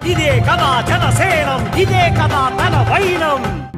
ఇదే కదా జనసేనం ఇదే కదా తన వైనం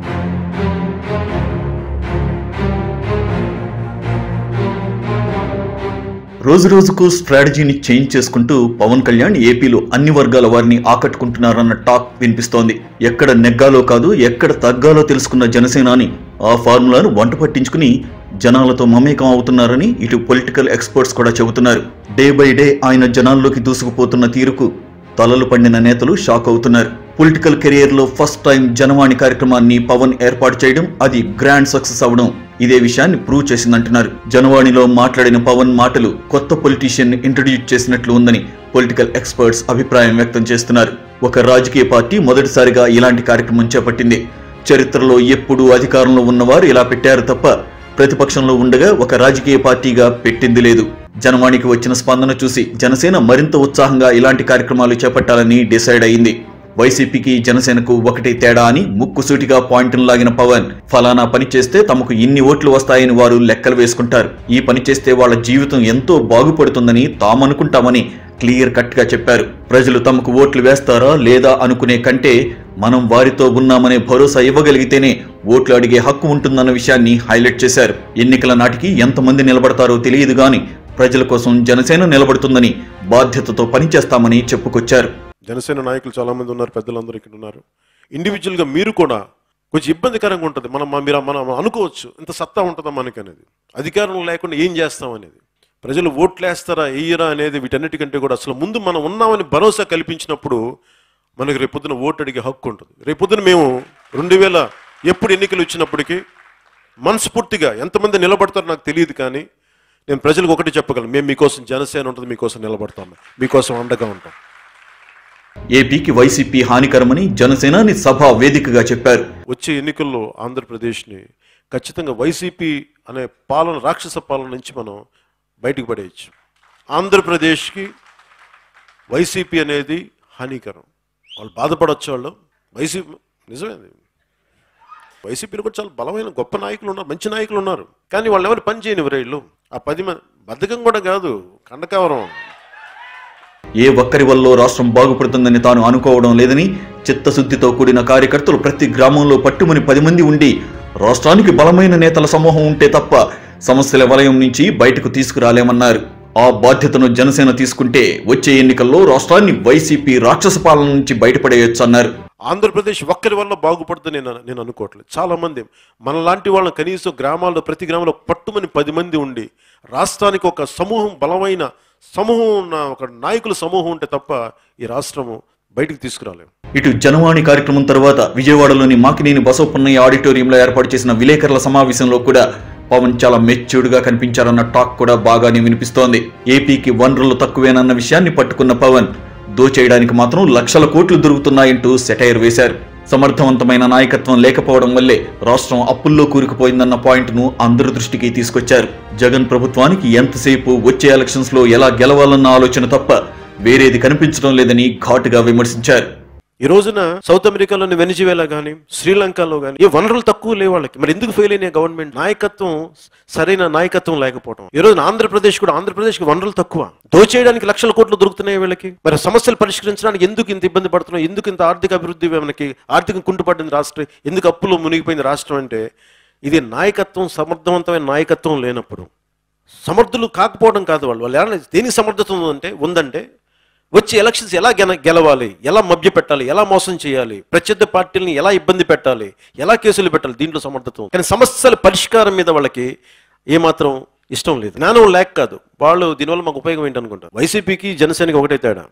రోజు రోజుకు స్ట్రాటజీని చేంజ్ చేసుకుంటూ పవన్ కళ్యాణ్ ఏపీలో అన్ని వర్గాల వారిని ఆకట్టుకుంటున్నారన్న టాక్ వినిపిస్తోంది ఎక్కడ నెగ్గాలో కాదు ఎక్కడ తగ్గాలో తెలుసుకున్న జనసేనాని ఆ ఫార్ములాను వంట పట్టించుకుని జనాలతో మమేకం అవుతున్నారని ఇటు పొలిటికల్ ఎక్స్పర్ట్స్ కూడా చెబుతున్నారు డే బై డే ఆయన జనాల్లోకి దూసుకుపోతున్న తీరుకు తలలు పండిన నేతలు షాక్ అవుతున్నారు పొలిటికల్ కెరియర్ లో ఫస్ట్ టైం జనవాణి కార్యక్రమాన్ని పవన్ ఏర్పాటు చేయడం అది గ్రాండ్ సక్సెస్ అవడం ఇదే విషయాన్ని ప్రూవ్ చేసిందంటున్నారు జనవాణిలో మాట్లాడిన పవన్ మాటలు కొత్త పొలిటీషియన్ ఇంట్రడ్యూస్ చేసినట్లు ఉందని పొలిటికల్ ఎక్స్పర్ట్స్ అభిప్రాయం వ్యక్తం చేస్తున్నారు ఒక రాజకీయ పార్టీ మొదటిసారిగా ఇలాంటి కార్యక్రమం చేపట్టింది చరిత్రలో ఎప్పుడూ అధికారంలో ఉన్నవారు ఇలా పెట్టారు తప్ప ప్రతిపక్షంలో ఉండగా ఒక రాజకీయ పార్టీగా పెట్టింది లేదు జనవాణికి వచ్చిన స్పందన చూసి జనసేన మరింత ఉత్సాహంగా ఇలాంటి కార్యక్రమాలు చేపట్టాలని డిసైడ్ అయింది వైసీపీకి జనసేనకు ఒకటే తేడా అని ముక్కుసూటిగా పాయింట్ను లాగిన పవన్ ఫలానా పని చేస్తే తమకు ఇన్ని ఓట్లు వస్తాయని వారు లెక్కలు వేసుకుంటారు ఈ పని చేస్తే వాళ్ళ జీవితం ఎంతో బాగుపడుతుందని తామనుకుంటామని క్లియర్ కట్ గా చెప్పారు ప్రజలు తమకు ఓట్లు వేస్తారా లేదా అనుకునే కంటే మనం వారితో ఉన్నామనే భరోసా ఇవ్వగలిగితేనే ఓట్లు అడిగే హక్కు ఉంటుందన్న విషయాన్ని హైలైట్ చేశారు ఎన్నికల నాటికి ఎంతమంది నిలబడతారో తెలియదు గాని ప్రజల కోసం జనసేన నిలబడుతుందని బాధ్యతతో పనిచేస్తామని చెప్పుకొచ్చారు జనసేన నాయకులు చాలా మంది ఉన్నారు పెద్దలందరూ ఇక్కడ ఉన్నారు ఇండివిజువల్గా మీరు కూడా కొంచెం ఇబ్బందికరంగా ఉంటుంది మనం మీరు మనం అనుకోవచ్చు ఇంత సత్తా ఉంటుందా మనకి అనేది అధికారం లేకుండా ఏం చేస్తాం అనేది ప్రజలు ఓట్లు వేస్తారా వేయరా అనేది వీటన్నిటికంటే కూడా అసలు ముందు మనం ఉన్నామని భరోసా కల్పించినప్పుడు మనకి రేపొద్దున ఓటు అడిగే హక్కు ఉంటుంది రేపొద్దున మేము రెండు వేల ఎప్పుడు ఎన్నికలు వచ్చినప్పటికీ మనస్ఫూర్తిగా ఎంతమంది నిలబడతారో నాకు తెలియదు కానీ నేను ప్రజలకు ఒకటి చెప్పగలను మేము మీకోసం జనసేన ఉంటుంది మీకోసం నిలబడతాం మీకోసం అండగా ఉంటాం ఏపీకి వైసీపీ హానికరమని జనసేనాని సభ వేదికగా చెప్పారు వచ్చే ఎన్నికల్లో ఆంధ్రప్రదేశ్ని ఖచ్చితంగా వైసీపీ అనే పాలన రాక్షస పాలన నుంచి మనం బయటికి పడేయచ్చు ఆంధ్రప్రదేశ్కి వైసీపీ అనేది హానికరం వాళ్ళు బాధపడవచ్చు వాళ్ళు వైసీపీ నిజమే వైసీపీలో కూడా చాలా బలమైన గొప్ప నాయకులు ఉన్నారు మంచి నాయకులు ఉన్నారు కానీ వాళ్ళు ఎవరు పని చేయని వీళ్ళు ఆ పది మంది బద్ధకం కూడా కాదు కండకవరం ఏ ఒక్కరి వల్ల రాష్ట్రం బాగుపడుతుందని తాను అనుకోవడం లేదని చిత్తశుద్ధితో కూడిన కార్యకర్తలు ప్రతి గ్రామంలో పట్టుమని పది మంది ఉండి రాష్ట్రానికి బలమైన నేతల సమూహం ఉంటే తప్ప సమస్యల వలయం నుంచి బయటకు తీసుకురాలేమన్నారు ఆ బాధ్యతను జనసేన తీసుకుంటే వచ్చే ఎన్నికల్లో రాష్ట్రాన్ని వైసీపీ రాక్షస పాలన నుంచి బయటపడేయొచ్చన్నారు ఆంధ్రప్రదేశ్ ఒక్కరి వల్ల బాగుపడుతుంది నేను నేను అనుకోవట్లేదు చాలా మంది మనలాంటి వాళ్ళని కనీసం గ్రామాల్లో ప్రతి గ్రామంలో పట్టుమని పది మంది ఉండి రాష్ట్రానికి ఒక సమూహం బలమైన సమూహం ఉన్న ఒక నాయకుల సమూహం ఉంటే తప్ప ఈ రాష్ట్రము బయటికి తీసుకురాలేము ఇటు జనవాణి కార్యక్రమం తర్వాత విజయవాడలోని మాకినేని బసవపున్నయ్య ఆడిటోరియంలో ఏర్పాటు చేసిన విలేకరుల సమావేశంలో కూడా పవన్ చాలా మెచ్యూర్డ్ గా కనిపించారన్న టాక్ కూడా బాగానే వినిపిస్తోంది ఏపీకి వనరులు తక్కువేనన్న విషయాన్ని పట్టుకున్న పవన్ దోచేయడానికి మాత్రం లక్షల కోట్లు దొరుకుతున్నాయంటూ సెటైర్ వేశారు సమర్థవంతమైన నాయకత్వం లేకపోవడం వల్లే రాష్ట్రం అప్పుల్లో కూరుకుపోయిందన్న పాయింట్ను అందరి దృష్టికి తీసుకొచ్చారు జగన్ ప్రభుత్వానికి ఎంతసేపు వచ్చే ఎలక్షన్స్ లో ఎలా గెలవాలన్న ఆలోచన తప్ప వేరేది కనిపించడం లేదని ఘాటుగా విమర్శించారు ఈ రోజున సౌత్ అమెరికాలోని వెనిజువేలా కానీ శ్రీలంకలో కానీ ఏ వనరులు తక్కువ లేవు వాళ్ళకి మరి ఎందుకు ఫెయిల్ అయినాయి గవర్నమెంట్ నాయకత్వం సరైన నాయకత్వం లేకపోవడం ఈ రోజున ఆంధ్రప్రదేశ్ కూడా ఆంధ్రప్రదేశ్కి వనరులు తక్కువ దోచేయడానికి లక్షల కోట్లు దొరుకుతున్నాయి వీళ్ళకి మరి సమస్యలు పరిష్కరించడానికి ఎందుకు ఇంత ఇబ్బంది పడుతున్నాం ఎందుకు ఇంత ఆర్థిక అభివృద్ధి మనకి ఆర్థికం కుంటుపడింది రాష్ట్రం ఎందుకు అప్పులో మునిగిపోయింది రాష్ట్రం అంటే ఇది నాయకత్వం సమర్థవంతమైన నాయకత్వం లేనప్పుడు సమర్థులు కాకపోవడం కాదు వాళ్ళు వాళ్ళు ఎలా దేనికి సమర్థత ఉందంటే ఉందంటే వచ్చి ఎలక్షన్స్ ఎలా గెల గెలవాలి ఎలా మభ్య పెట్టాలి ఎలా మోసం చేయాలి ప్రత్యర్థి పార్టీలని ఎలా ఇబ్బంది పెట్టాలి ఎలా కేసులు పెట్టాలి దీంట్లో సమర్థత ఉంది. కానీ సమస్యల పరిష్కారం మీద వాళ్ళకి ఏమాత్రం ఇష్టం లేదు జ్ఞానం లేక కాదు వాళ్ళు దీనివల్ల మాకు ఉపయోగం ఏంటనుకుంటారు వైసీపీకి జనసేనకి ఒకటే తేడా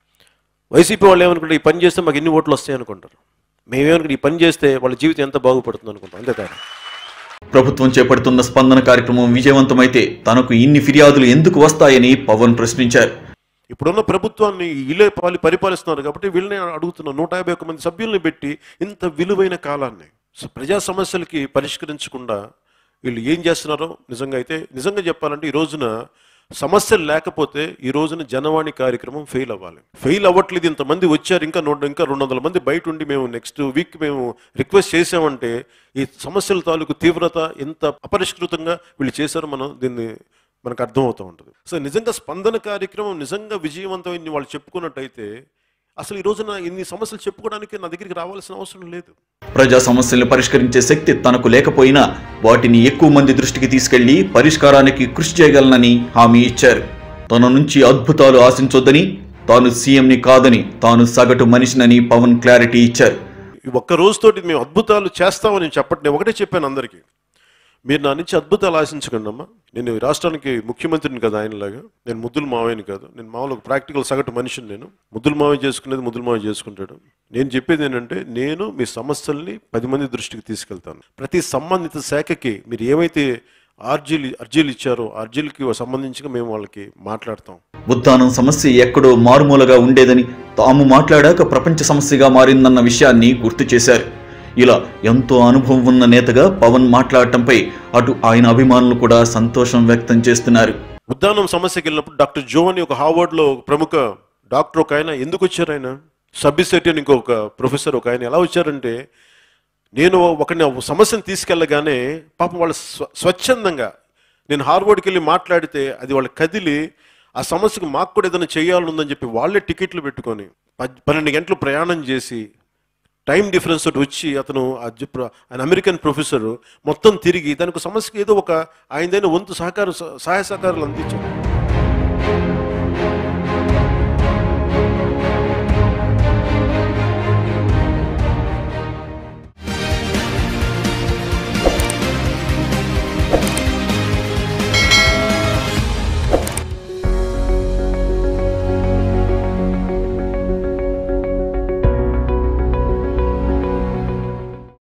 వైసీపీ వాళ్ళు ఏమనుకుంటారు ఈ పని చేస్తే మాకు ఎన్ని ఓట్లు వస్తాయి అనుకుంటారు మేమేమనుకుంటాం ఈ పని చేస్తే వాళ్ళ జీవితం ఎంత బాగుపడుతుంది అనుకుంటాం అంతే తేడా ప్రభుత్వం చేపడుతున్న స్పందన కార్యక్రమం విజయవంతమైతే తనకు ఇన్ని ఫిర్యాదులు ఎందుకు వస్తాయని పవన్ ప్రశ్నించారు ఇప్పుడున్న ప్రభుత్వాన్ని వీళ్ళే పాలి పరిపాలిస్తున్నారు కాబట్టి వీళ్ళని అడుగుతున్న నూట యాభై ఒక్క మంది సభ్యుల్ని పెట్టి ఇంత విలువైన కాలాన్ని సో ప్రజా సమస్యలకి పరిష్కరించకుండా వీళ్ళు ఏం చేస్తున్నారో నిజంగా అయితే నిజంగా చెప్పాలంటే ఈ రోజున సమస్యలు లేకపోతే ఈ రోజున జనవాణి కార్యక్రమం ఫెయిల్ అవ్వాలి ఫెయిల్ అవ్వట్లేదు ఇంతమంది వచ్చారు ఇంకా నూట ఇంకా రెండు వందల మంది బయట ఉండి మేము నెక్స్ట్ వీక్ మేము రిక్వెస్ట్ చేసామంటే ఈ సమస్యల తాలూకు తీవ్రత ఎంత అపరిష్కృతంగా వీళ్ళు చేశారో మనం దీన్ని మనకు అర్థమవుతూ ఉంటుంది సో నిజంగా స్పందన కార్యక్రమం నిజంగా విజయవంతమైంది వాళ్ళు చెప్పుకున్నట్టయితే అసలు ఈ రోజున ఇన్ని సమస్యలు చెప్పుకోవడానికి నా దగ్గరికి రావాల్సిన అవసరం లేదు ప్రజా సమస్యల్ని పరిష్కరించే శక్తి తనకు లేకపోయినా వాటిని ఎక్కువ మంది దృష్టికి తీసుకెళ్లి పరిష్కారానికి కృషి చేయగలనని హామీ ఇచ్చారు తన నుంచి అద్భుతాలు ఆశించొద్దని తాను సీఎంని కాదని తాను సగటు మనిషినని పవన్ క్లారిటీ ఇచ్చారు ఈ ఒక్క రోజుతోటి మేము అద్భుతాలు చేస్తామని నేను చెప్పండి నేను ఒకటే చెప్పాను అందరికీ మీరు నా నుంచి అద్భుతాలు ఆశించకండి అమ్మా నేను ఈ రాష్ట్రానికి ముఖ్యమంత్రిని కదా ఆయనలాగా నేను ముద్దుల మావయ్యని కాదు నేను మామూలు ఒక ప్రాక్టికల్ సగటు మనిషిని నేను ముద్దుల మావయ్య చేసుకునేది ముద్దుల మావయ్య చేసుకుంటాడు నేను చెప్పేది ఏంటంటే నేను మీ సమస్యల్ని పది మంది దృష్టికి తీసుకెళ్తాను ప్రతి సంబంధిత శాఖకి మీరు ఏమైతే అర్జీలు అర్జీలు ఇచ్చారో ఆ అర్జీలకి సంబంధించి మేము వాళ్ళకి మాట్లాడతాం ఉద్దానం సమస్య ఎక్కడో మారుమూలగా ఉండేదని తాము మాట్లాడాక ప్రపంచ సమస్యగా మారిందన్న విషయాన్ని గుర్తు చేశారు ఇలా ఎంతో అనుభవం ఉన్న నేతగా పవన్ మాట్లాడటంపై అటు ఆయన అభిమానులు కూడా సంతోషం వ్యక్తం చేస్తున్నారు ఉద్దానం సమస్యకి వెళ్ళినప్పుడు డాక్టర్ జో అని ఒక హార్వర్డ్లో ఒక ప్రముఖ డాక్టర్ ఒక ఆయన ఎందుకు వచ్చారు ఆయన సబ్బిసెట్టి అని ఇంకొక ప్రొఫెసర్ ఒక ఆయన ఎలా వచ్చారంటే నేను ఒకరిని ఒక సమస్యను తీసుకెళ్ళగానే పాపం వాళ్ళు స్వ స్వచ్ఛందంగా నేను హార్వర్డ్కి వెళ్ళి మాట్లాడితే అది వాళ్ళ కదిలి ఆ సమస్యకు మాకు కూడా ఏదైనా చేయాలని ఉందని చెప్పి వాళ్ళే టికెట్లు పెట్టుకొని పద్- పన్నెండు గంటలు ప్రయాణం చేసి టైం డిఫరెన్స్ తోటి వచ్చి అతను ఆ జిప్ర- ఆయన అమెరికన్ ప్రొఫెసర్ మొత్తం తిరిగి దానికి సమస్యకి ఏదో ఒక ఆయనదైన వంతు సహకార సహాయ సహకారాలు అందించారు